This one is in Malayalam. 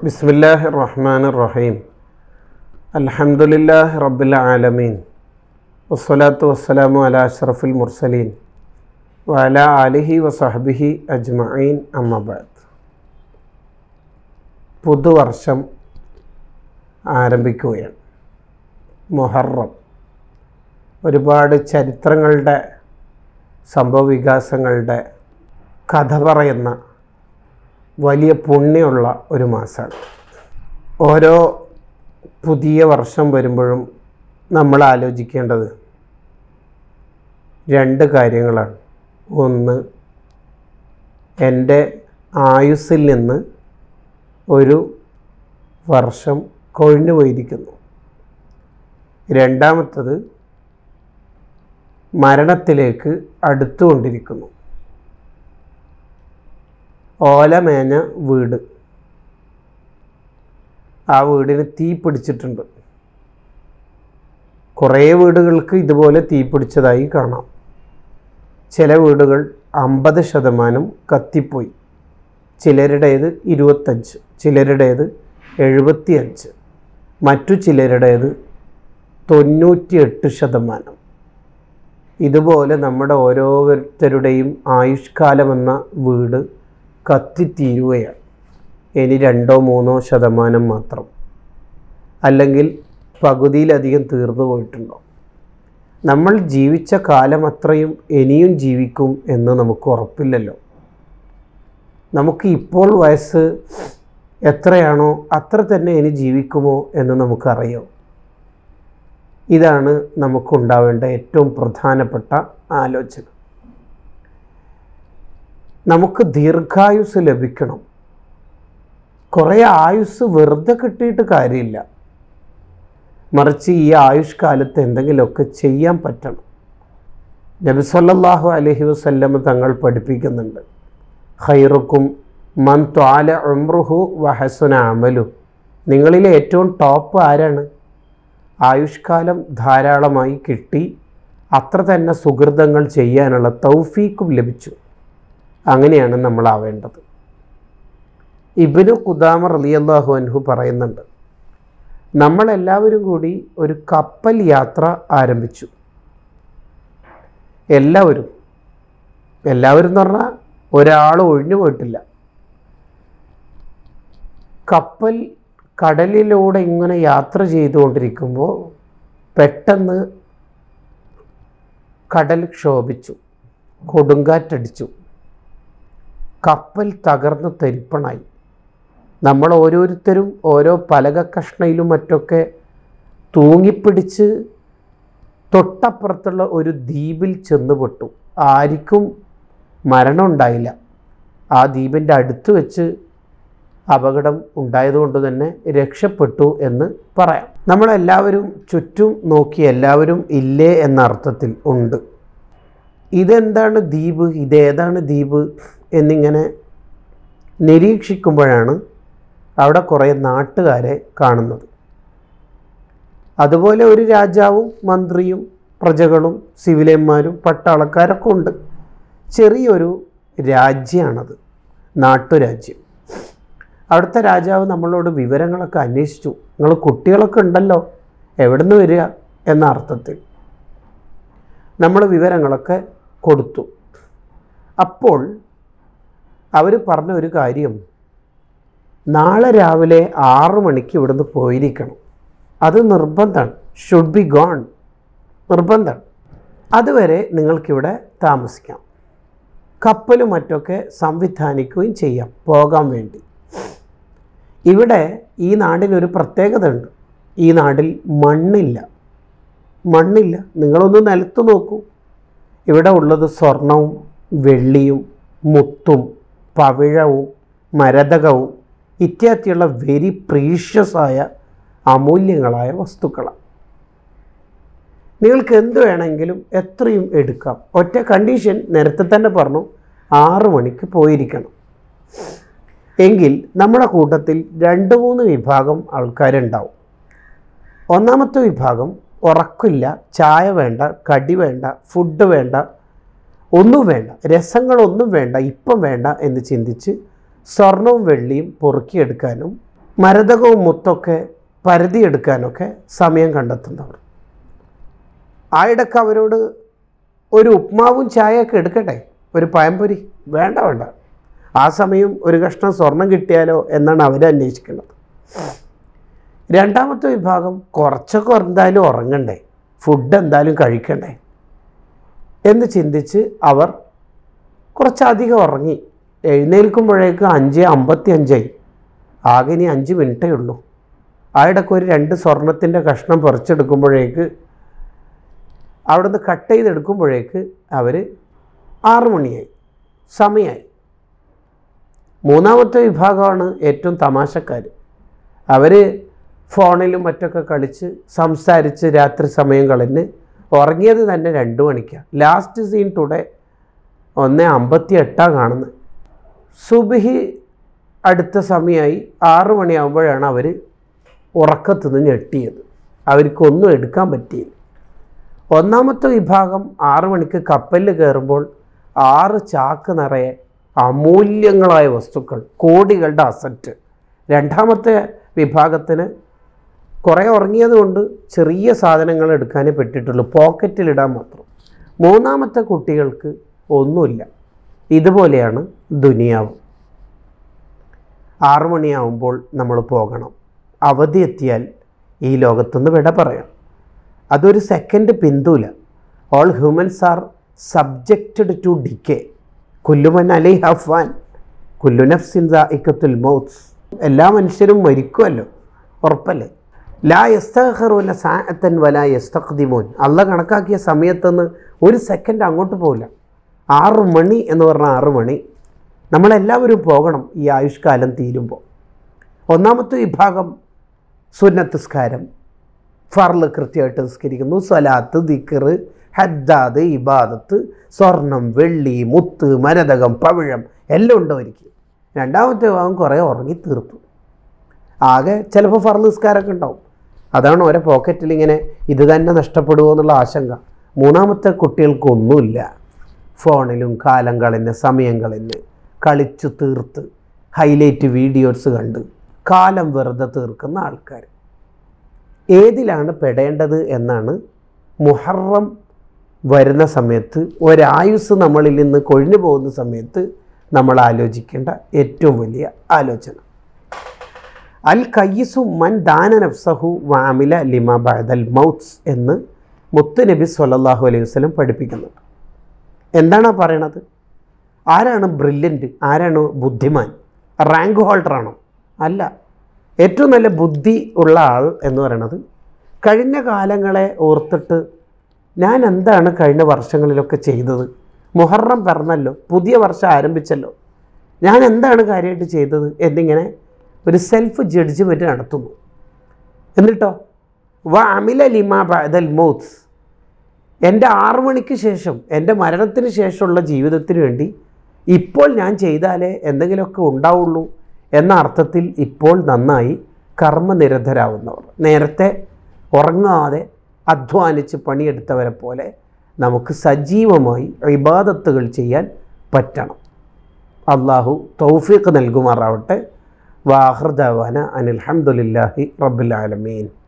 ബിസ്മില്ലാഹി റഹ്മാൻ റഹീം അൽഹംദുലില്ലാഹി റബ്ബിൽ ആലമീൻ വസ്സലാത്തു വസ്സലാമു അല അഷ്റഫുൽ മുർസലീൻ വഅല ആലിഹി വസഹബിഹി അജ്മഈൻ അമ്മബാദ് പുതുവർഷം ആരംഭിക്കുകയാണ് മുഹറം ഒരുപാട് ചരിത്രങ്ങളുടെ സംഭവവികാസങ്ങളുടെ കഥ പറയുന്ന വലിയ പുണ്യമുള്ള ഒരു മാസമാണ് ഓരോ പുതിയ വർഷം വരുമ്പോഴും നമ്മൾ ആലോചിക്കേണ്ടത് രണ്ട് കാര്യങ്ങളാണ് ഒന്ന് എൻ്റെ ആയുസ്സിൽ നിന്ന് ഒരു വർഷം കൊഴിഞ്ഞു പോയിരിക്കുന്നു രണ്ടാമത്തത് മരണത്തിലേക്ക് അടുത്തുകൊണ്ടിരിക്കുന്നു ഓലമേഞ്ഞ വീട് ആ വീടിന് തീ പിടിച്ചിട്ടുണ്ട് കുറേ വീടുകൾക്ക് ഇതുപോലെ തീ പിടിച്ചതായി കാണാം ചില വീടുകൾ അമ്പത് ശതമാനം കത്തിപ്പോയി ചിലരുടേത് ഇരുപത്തഞ്ച് ചിലരുടേത് എഴുപത്തിയഞ്ച് മറ്റു ചിലരുടേത് തൊണ്ണൂറ്റിയെട്ട് ശതമാനം ഇതുപോലെ നമ്മുടെ ഓരോരുത്തരുടെയും ആയുഷ്കാലമെന്ന വീട് കത്തിത്തീരുകയാണ് ഇനി രണ്ടോ മൂന്നോ ശതമാനം മാത്രം അല്ലെങ്കിൽ പകുതിയിലധികം തീർന്നു പോയിട്ടുണ്ടോ നമ്മൾ ജീവിച്ച കാലം അത്രയും ഇനിയും ജീവിക്കും എന്ന് നമുക്ക് ഉറപ്പില്ലല്ലോ നമുക്ക് ഇപ്പോൾ വയസ്സ് എത്രയാണോ അത്ര തന്നെ ഇനി ജീവിക്കുമോ എന്ന് നമുക്കറിയോ ഇതാണ് നമുക്കുണ്ടാവേണ്ട ഏറ്റവും പ്രധാനപ്പെട്ട ആലോചന നമുക്ക് ദീർഘായുസ് ലഭിക്കണം കുറേ ആയുസ് വെറുതെ കിട്ടിയിട്ട് കാര്യമില്ല മറിച്ച് ഈ ആയുഷ്കാലത്ത് എന്തെങ്കിലുമൊക്കെ ചെയ്യാൻ പറ്റണം നബി സല്ലല്ലാഹു അലൈഹി വസല്ലം തങ്ങൾ പഠിപ്പിക്കുന്നുണ്ട് ഖൈറുക്കും മൻ ത്വാല ഉംറുഹു വഹസുന അമലു നിങ്ങളിലെ ഏറ്റവും ടോപ്പ് ആരാണ് ആയുഷ്കാലം ധാരാളമായി കിട്ടി അത്ര തന്നെ സുഹൃതങ്ങൾ ചെയ്യാനുള്ള തൗഫീക്കും ലഭിച്ചു അങ്ങനെയാണ് നമ്മളാവേണ്ടത് ഇബിനു ഖുദാമ റലിയല്ലാഹു അൻഹു പറയുന്നുണ്ട് നമ്മളെല്ലാവരും കൂടി ഒരു കപ്പൽ യാത്ര ആരംഭിച്ചു എല്ലാവരും എല്ലാവരും എന്ന് പറഞ്ഞാൽ ഒരാൾ ഒഴിഞ്ഞു പോയിട്ടില്ല കപ്പൽ കടലിലൂടെ ഇങ്ങനെ യാത്ര ചെയ്തുകൊണ്ടിരിക്കുമ്പോൾ പെട്ടെന്ന് കടൽ ക്ഷോഭിച്ചു കൊടുങ്കാറ്റടിച്ചു കപ്പൽ തകർന്ന് തരിപ്പണായി നമ്മൾ ഓരോരുത്തരും ഓരോ പലക കഷ്ണയിലും മറ്റൊക്കെ തൂങ്ങിപ്പിടിച്ച് തൊട്ടപ്പുറത്തുള്ള ഒരു ദ്വീപിൽ ചെന്നുപെട്ടു ആർക്കും മരണം ഉണ്ടായില്ല ആ ദ്വീപിൻ്റെ അടുത്ത് വെച്ച് അപകടം ഉണ്ടായതുകൊണ്ട് തന്നെ രക്ഷപ്പെട്ടു എന്ന് പറയാം നമ്മളെല്ലാവരും ചുറ്റും നോക്കി എല്ലാവരും ഇല്ലേ എന്ന അർത്ഥത്തിൽ ഉണ്ട് ഇതെന്താണ് ദ്വീപ് ഇതേതാണ് ദ്വീപ് എന്നിങ്ങനെ നിരീക്ഷിക്കുമ്പോഴാണ് അവിടെ കുറേ നാട്ടുകാരെ കാണുന്നത് അതുപോലെ ഒരു രാജാവും മന്ത്രിയും പ്രജകളും സിവിലിയന്മാരും പട്ടാളക്കാരൊക്കെ ഉണ്ട് ചെറിയൊരു രാജ്യമാണത് നാട്ടുരാജ്യം അവിടുത്തെ രാജാവ് നമ്മളോട് വിവരങ്ങളൊക്കെ അന്വേഷിച്ചു നിങ്ങൾ കുട്ടികളൊക്കെ ഉണ്ടല്ലോ എവിടുന്ന് വരിക എന്ന അർത്ഥത്തിൽ നമ്മൾ വിവരങ്ങളൊക്കെ കൊടുത്തു അപ്പോൾ അവർ പറഞ്ഞ ഒരു കാര്യം നാളെ രാവിലെ ആറു മണിക്ക് ഇവിടുന്ന് പോയിരിക്കണം അത് നിർബന്ധമാണ് ഷുഡ് ബി ഗോൺ നിർബന്ധമാണ് അതുവരെ നിങ്ങൾക്കിവിടെ താമസിക്കാം കപ്പലും മറ്റൊക്കെ സംവിധാനിക്കുകയും ചെയ്യാം പോകാൻ വേണ്ടി ഇവിടെ ഈ നാടിനൊരു പ്രത്യേകത ഉണ്ട് ഈ നാട്ടിൽ മണ്ണില്ല മണ്ണില്ല നിങ്ങളൊന്ന് നിലത്ത് നോക്കൂ ഇവിടെ ഉള്ളത് സ്വർണവും വെള്ളിയും മുത്തും പവിഴവും മരതകവും ഇത്യാദിയുള്ള വെരി പ്രീഷ്യസായ അമൂല്യങ്ങളായ വസ്തുക്കളാണ് നിങ്ങൾക്ക് എന്ത് വേണമെങ്കിലും എത്രയും എടുക്കാം ഒറ്റ കണ്ടീഷൻ നേരത്തെ തന്നെ പറഞ്ഞു ആറു മണിക്ക് പോയിരിക്കണം എങ്കിൽ നമ്മുടെ കൂട്ടത്തിൽ രണ്ട് മൂന്ന് വിഭാഗം ആൾക്കാരുണ്ടാവും ഒന്നാമത്തെ വിഭാഗം ഉറക്കില്ല ചായ വേണ്ട കടി വേണ്ട ഫുഡ് വേണ്ട ഒന്നും വേണ്ട രസങ്ങളൊന്നും വേണ്ട ഇപ്പം വേണ്ട എന്ന് ചിന്തിച്ച് സ്വർണവും വെള്ളിയും പൊറുക്കിയെടുക്കാനും മരതകവും മുത്തൊക്കെ പരതിയെടുക്കാനൊക്കെ സമയം കണ്ടെത്തുന്നവർ ആ ഇടയ്ക്ക് അവരോട് ഒരു ഉപ്മാവും ചായയൊക്കെ എടുക്കട്ടെ ഒരു പഴംപൊരി വേണ്ട വേണ്ട ആ സമയം ഒരു കഷ്ണം സ്വർണം കിട്ടിയാലോ എന്നാണ് അവർ അന്വേഷിക്കുന്നത് രണ്ടാമത്തെ വിഭാഗം കുറച്ചൊക്കെ എന്തായാലും ഉറങ്ങണ്ടേ ഫുഡ് എന്തായാലും കഴിക്കണ്ടേ എന്ന് ചിന്തിച്ച് അവർ കുറച്ചധികം ഉറങ്ങി എഴുന്നേൽക്കുമ്പോഴേക്ക് അഞ്ച് അമ്പത്തി അഞ്ചായി ആകെ ഇനി അഞ്ച് മിനിറ്റേ ഉള്ളൂ ആ ഇടയ്ക്ക് ഒരു രണ്ട് സ്വർണത്തിൻ്റെ കഷ്ണം പറിച്ചെടുക്കുമ്പോഴേക്ക് അവിടുന്ന് കട്ട് ചെയ്തെടുക്കുമ്പോഴേക്ക് അവർ ആറു മണിയായി സമയമായി മൂന്നാമത്തെ വിഭാഗമാണ് ഏറ്റവും തമാശക്കാർ അവർ ഫോണിലും മറ്റൊക്കെ കളിച്ച് സംസാരിച്ച് രാത്രി സമയം കളഞ്ഞ് ഉറങ്ങിയത് തന്നെ രണ്ട് മണിക്കാണ് ലാസ്റ്റ് സീൻ ടുഡേ ഒന്ന് അമ്പത്തി എട്ടാണ് കാണുന്നത് സുബിഹി അടുത്ത സമയമായി ആറു മണിയാകുമ്പോഴാണ് അവർ ഉറക്കത്തു നിന്ന് ഞെട്ടിയത് അവർക്കൊന്നും എടുക്കാൻ പറ്റിയില്ല ഒന്നാമത്തെ വിഭാഗം ആറു മണിക്ക് കപ്പലിൽ കയറുമ്പോൾ ആറ് ചാക്ക് നിറയെ അമൂല്യങ്ങളായ വസ്തുക്കൾ കോടികളുടെ അസറ്റ് രണ്ടാമത്തെ വിഭാഗത്തിന് കുറേ ഉറങ്ങിയത് കൊണ്ട് ചെറിയ സാധനങ്ങൾ എടുക്കാനേ പറ്റിയിട്ടുള്ളൂ പോക്കറ്റിലിടാൻ മാത്രം മൂന്നാമത്തെ കുട്ടികൾക്ക് ഒന്നുമില്ല ഇതുപോലെയാണ് ദുനിയാവ് ആറു മണിയാവുമ്പോൾ നമ്മൾ പോകണം അവധി എത്തിയാൽ ഈ ലോകത്തുനിന്ന് വിട പറയാം അതൊരു സെക്കൻഡ് പിന്തൂല all humans are subjected to decay കുല്ലുമൻ അലൈ ഹഫാൻ കുല്ലു നഫ്സിൻ ഇക്കത്തുൽ മൗത്സ് എല്ലാ മനുഷ്യരും മരിക്കുമല്ലോ ഉറപ്പല്ലേ ലാ യസ്തഖറുന സാഅത്തൻ വലാ യസ്തഖ്ദിമൂൻ അല്ല കണക്കാക്കിയ സമയത്തുനിന്ന് ഒരു സെക്കൻഡ് അങ്ങോട്ട് പോകില്ല ആറ് മണി എന്ന് പറഞ്ഞാൽ ആറ് മണി നമ്മളെല്ലാവരും പോകണം ഈ ആയുഷ്കാലം തീരുമ്പോൾ ഒന്നാമത്തെ വിഭാഗം സുന്നത്തസ്കാരം ഫർള് കൃത്യമായിട്ട് നിസ്കരിക്കുന്നു സ്വലാത്ത് ദിക്കറ് ഹദ്ദാദ് ഇബാദത്ത് സ്വർണം വെള്ളി മുത്ത് മരതകം പവിഴം എല്ലാം ഉണ്ട് അവർക്ക് രണ്ടാമത്തെ വിഭാഗം കുറേ ഉറങ്ങി തീർത്തു ആകെ ചിലപ്പോൾ ഫർള് നിസ്കാരമൊക്കെ ഉണ്ടാവും അതാണ് ഓരോ പോക്കറ്റിൽ ഇങ്ങനെ ഇത് തന്നെ നഷ്ടപ്പെടുമോ എന്നുള്ള ആശങ്ക മൂന്നാമത്തെ കുട്ടികൾക്കൊന്നുമില്ല ഫോണിലും കാലം കളഞ്ഞ് സമയം കളഞ്ഞ് കളിച്ചു തീർത്ത് ഹൈലൈറ്റ് വീഡിയോസ് കണ്ട് കാലം വെറുതെ തീർക്കുന്ന ആൾക്കാർ ഏതിലാണ് പെടേണ്ടത് എന്നാണ് മുഹറം വരുന്ന സമയത്ത് ഒരായുസ് നമ്മളിൽ നിന്ന് കൊഴിഞ്ഞു പോകുന്ന സമയത്ത് നമ്മൾ ആലോചിക്കേണ്ട ഏറ്റവും വലിയ ആലോചന അൽ കയ്യിസു മൻ ദാന നഫ്സഹു വാമില ലിമ ബഅദൽ മൗത്സ് എന്ന് മുത്ത് നബി സല്ലല്ലാഹു അലൈഹി വസല്ലം പഠിപ്പിക്കുന്നുണ്ട് എന്താണ് ആ പറയണത് ആരാണ് ബ്രില്യൻറ്റ് ആരാണ് ബുദ്ധിമാൻ റാങ്ക് ഹോൾഡറാണോ അല്ല ഏറ്റവും നല്ല ബുദ്ധി ഉള്ള ആൾ എന്ന് പറയണത് കഴിഞ്ഞ കാലങ്ങളെ ഓർത്തിട്ട് ഞാൻ എന്താണ് കഴിഞ്ഞ വർഷങ്ങളിലൊക്കെ ചെയ്തത് മുഹറം പറഞ്ഞല്ലോ പുതിയ വർഷം ആരംഭിച്ചല്ലോ ഞാൻ എന്താണ് കാര്യമായിട്ട് ചെയ്തത് എന്നിങ്ങനെ ഒരു സെൽഫ് ജഡ്ജ്മെൻറ്റ് നടത്തുന്നു എന്നിട്ടോ വ അമില ലിമ ബദൽ മൗത്സ് എൻ്റെ ആറു മണിക്ക് ശേഷം എൻ്റെ മരണത്തിന് ശേഷമുള്ള ജീവിതത്തിന് വേണ്ടി ഇപ്പോൾ ഞാൻ ചെയ്താലേ എന്തെങ്കിലുമൊക്കെ ഉണ്ടാവുള്ളൂ എന്ന അർത്ഥത്തിൽ ഇപ്പോൾ നന്നായി കർമ്മനിരതരാവുന്നവർ നേരത്തെ ഉറങ്ങാതെ അധ്വാനിച്ച് പണിയെടുത്തവരെ പോലെ നമുക്ക് സജീവമായി ഇബാദത്തുകൾ ചെയ്യാൻ പറ്റണം അള്ളാഹു തൗഫീഖ് നൽകുമാറാവട്ടെ വാഹൃദാവാന അനിൽഹമുല്ലാഹി റബ്ബുലാലമീൻ